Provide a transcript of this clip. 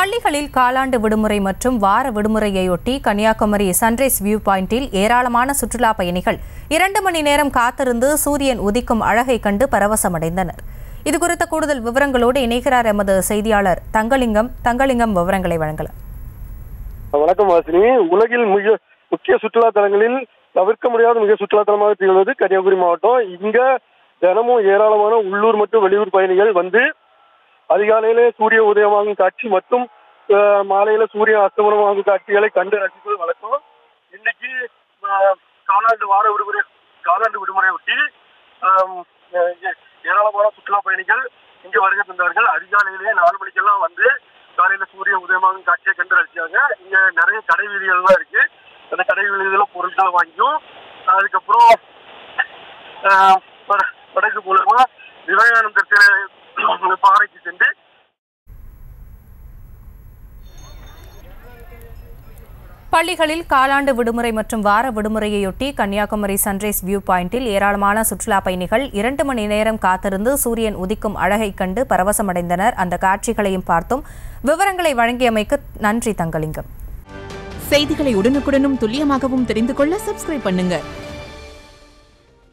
பள்ளிகளில் காலாண்டு விடுமுறை மற்றும் வார விடுமுறையொட்டி கன்னியாகுமரி சன்ரைஸ் வியூ பாயிண்டில் ஏராளமான சுற்றுலா பயணிகள் இரண்டு மணி நேரம் காத்திருந்து சூரியன் உதிக்கும் அழகை கண்டு பரவசமடைந்தனர் இதுகுறித்த கூடுதல் விவரங்களோடு இணைகிறார் எமது செய்தியாளர் தங்கலிங்கம் தங்கலிங்கம் விவரங்களை வழங்கலாம் வணக்கம் வாசினி உலகில் மிக முக்கிய சுற்றுலா தலங்களில் தவிர்க்க முடியாத மிக சுற்றுலா தலமாக திகழ்வது கன்னியாகுமரி மாவட்டம் இங்க தினமும் ஏராளமான உள்ளூர் மற்றும் வெளியூர் பயணிகள் வந்து அதிகாலையிலே சூரிய உதயமாகும் காட்சி மற்றும் அஹ், மாலையில சூரிய அஸ்தமனமாகும் காட்சிகளை கண்டு ரசிப்பது வழக்கம் இன்னைக்கு அஹ், காலாண்டு வார விடுமுறை காலாண்டு விடுமுறை ஒட்டி ஆம், அஹ், ஏ- ஏராளமான சுற்றுலா பயணிகள் இங்கு வருகை தந்தார்கள் அதிகாலையிலேயே நாலு மணிக்கெல்லாம் வந்து காலையில சூரிய உதயமாகும் காட்சியை கண்டு ரசிச்சாங்க இங்க நிறைய கடை வீதிகள்லாம் இருக்கு அந்த கடை வீதிகள பொருட்களை வாங்கியும் அதுக்கப்புறம் ஆஹ், பட- படகு மூலமா விவேகானந்தர் சிலை பாறைக்கு சென்று பள்ளிகளில் காலாண்டு விடுமுறை மற்றும் வார விடுமுறையொட்டி கன்னியாகுமரி சன்ரைஸ் வியூ பாயிண்டில் ஏராளமான சுற்றுலா பயணிகள் இரண்டு மணி நேரம் காத்திருந்து சூரியன் உதிக்கும் அழகை கண்டு பரவசமடைந்தனர் அந்த காட்சிகளையும் பார்த்தோம் விவரங்களை வழங்கியமைக்கு நன்றி தங்கலிங்கம் செய்திகளை உடனுக்குடனும் துல்லியமாகவும் தெரிந்து கொள்ள சப்ஸ்கிரைப் பண்ணுங்க